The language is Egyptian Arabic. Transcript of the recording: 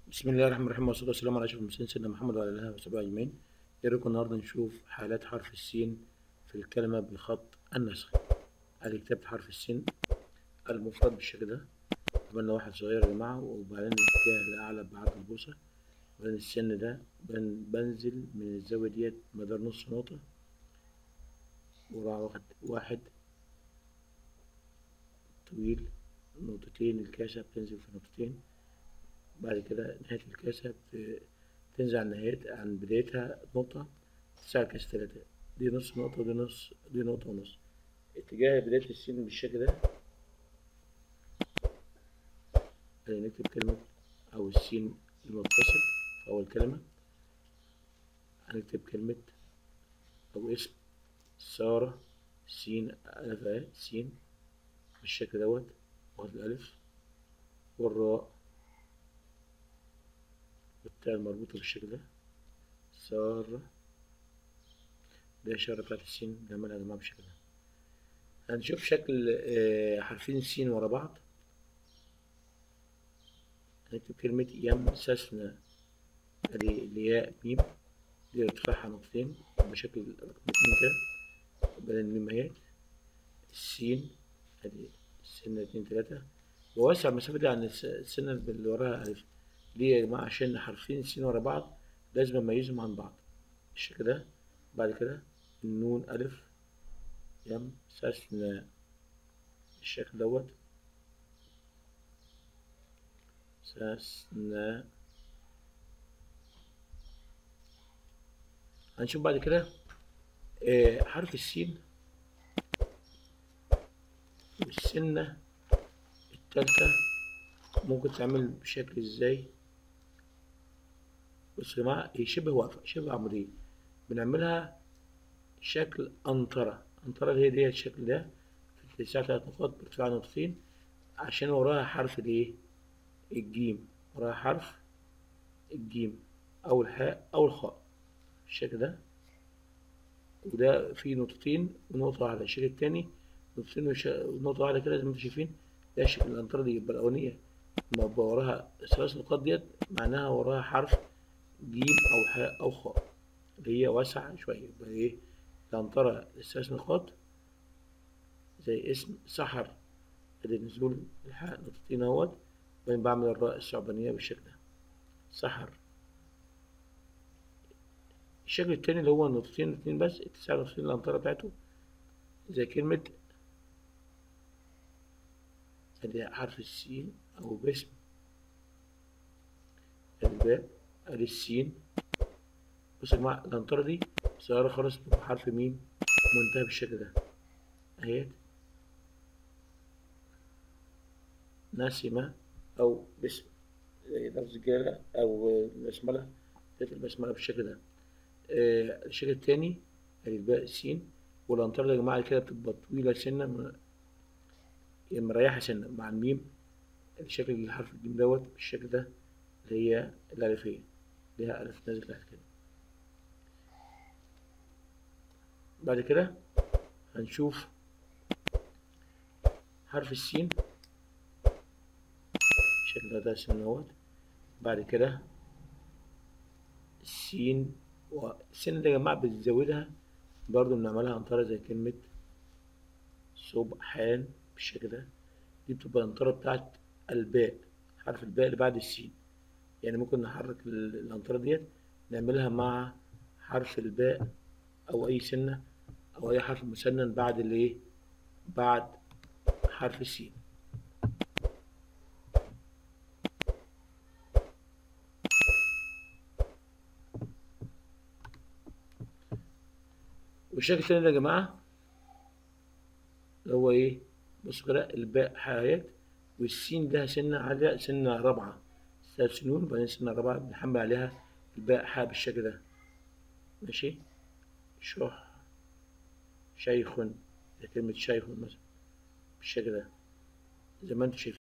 بسم الله الرحمن الرحيم والصلاة والسلام على أشرف المرسلين سيدنا محمد وعلى آله وصحبه أجمعين يا ريت النهاردة نشوف حالات حرف السين في الكلمة بخط النسخ أدي كتابة حرف السين المفرد بالشكل ده عملنا واحد صغير يا جماعة وبعدين الاتجاه لأعلى بعرض البوصة وبعدين السن ده بن بنزل من الزاوية ديت مدار نص نقطة وراح واخد واحد طويل نقطتين الكاسة بتنزل في نقطتين بعد كده نهاية الكاسة بت- تنزل عن نهايتها عن بدايتها نقطة تساوي الكاسة تلاتة دي نص نقطة ودي نص دي نقطة ونص اتجاه بداية السين بالشكل ده يعني نكتب كلمة أو السين المتصل في أول كلمة هنكتب كلمة أو اسم سارة سين ألف أ سين بالشكل دوت واخد الألف والراء والتاء المربوطة بالشكل ده سارة ده الإشارة بتاعت السين بنعملها يا جماعة بالشكل ده هنشوف شكل آه، حرفين السين ورا بعض هنكتب كلمة يمسسنا ادي الياء ميم دي ارتفاعها نقطتين بشكل رقمتين كده بدل الميم اهيت السين ادي السنة اتنين تلاتة ووسع المسافة دي عن الس- السنة اللي وراها ألف دي يا جماعة عشان حرفين السين ورا بعض لازم أميزهم عن بعض بالشكل ده بعد كده النون ألف يمسسنا بالشكل دوت سسنا هنشوف بعد كده آه، حرف السين والسنة التالتة ممكن تعمل بشكل ازاي بصوا يا جماعة هي شبه واقفة شبه عمودية بنعملها شكل أنطرة أنطرة اللي هي دي الشكل ده في اتساع تلات نقاط بارتفاع نقطتين عشان وراها حرف الايه الجيم وراها حرف الجيم أو الحاء أو الخاء بالشكل ده وده فيه نقطتين ونقطة واحدة الشكل التاني نقطتين وش- ونقطة واحدة كده زي ما انتم شايفين ده الشكل الأنطرة دي يبقى الأولانية لما يبقى وراها ثلاث نقاط ديت معناها وراها حرف جيم أو حاء أو خاء اللي هي واسعة شوية يبقى إيه الأنطرة الثلاث نقاط زي اسم سحر ادي نزول الحاء نقطتين اهوت وبعدين بعمل الراء الثعبانية بالشكل ده سحر الشكل التاني اللي هو نقطتين اتنين بس اتساع نقطتين الأنطرة بتاعته زي كلمة ادي حرف السين أو باسم الباء ادي السين بصوا يا جماعة الأنطرة دي صغيرة خالص بحرف ميم منتهى بالشكل ده اهيت ناسمة أو باسم زي لفظ جالة أو البسملة تلات البسملة بالشكل ده آه، الشكل التاني ادي الباء السين والأنطرة يا جماعة كده بتبقى طويلة سنة م- يعني مريحة سنة مع الميم الشكل الحرف الجيم دوت بالشكل ده اللي هي الألفية ليها ألف نازل تحت كده بعد كده هنشوف حرف السين الشكل ده السين اهوت بعد كده السين والسين ده يا جماعة بنزودها برضو بنعملها أنطرة زي كلمة سبحان بالشكل ده دي بتبقى الأنطرة بتاعت الباء حرف الباء اللي بعد السين يعني ممكن نحرك ال- الأنطرة ديت نعملها مع حرف الباء أو أي سنة أو أي حرف مسنن بعد الإيه بعد حرف السين والشكل التاني ده يا جماعة اللي هو إيه بصوا كده الباء حاجات والسين لها سنة عالية سنة رابعة ثلاث سنون وبعدين سنة رابعة بنحمل عليها الباء حاء بالشكل ده ماشي شح شيخ ده كلمة شيخ مثلا بالشكل ده زي ما انتم شايفين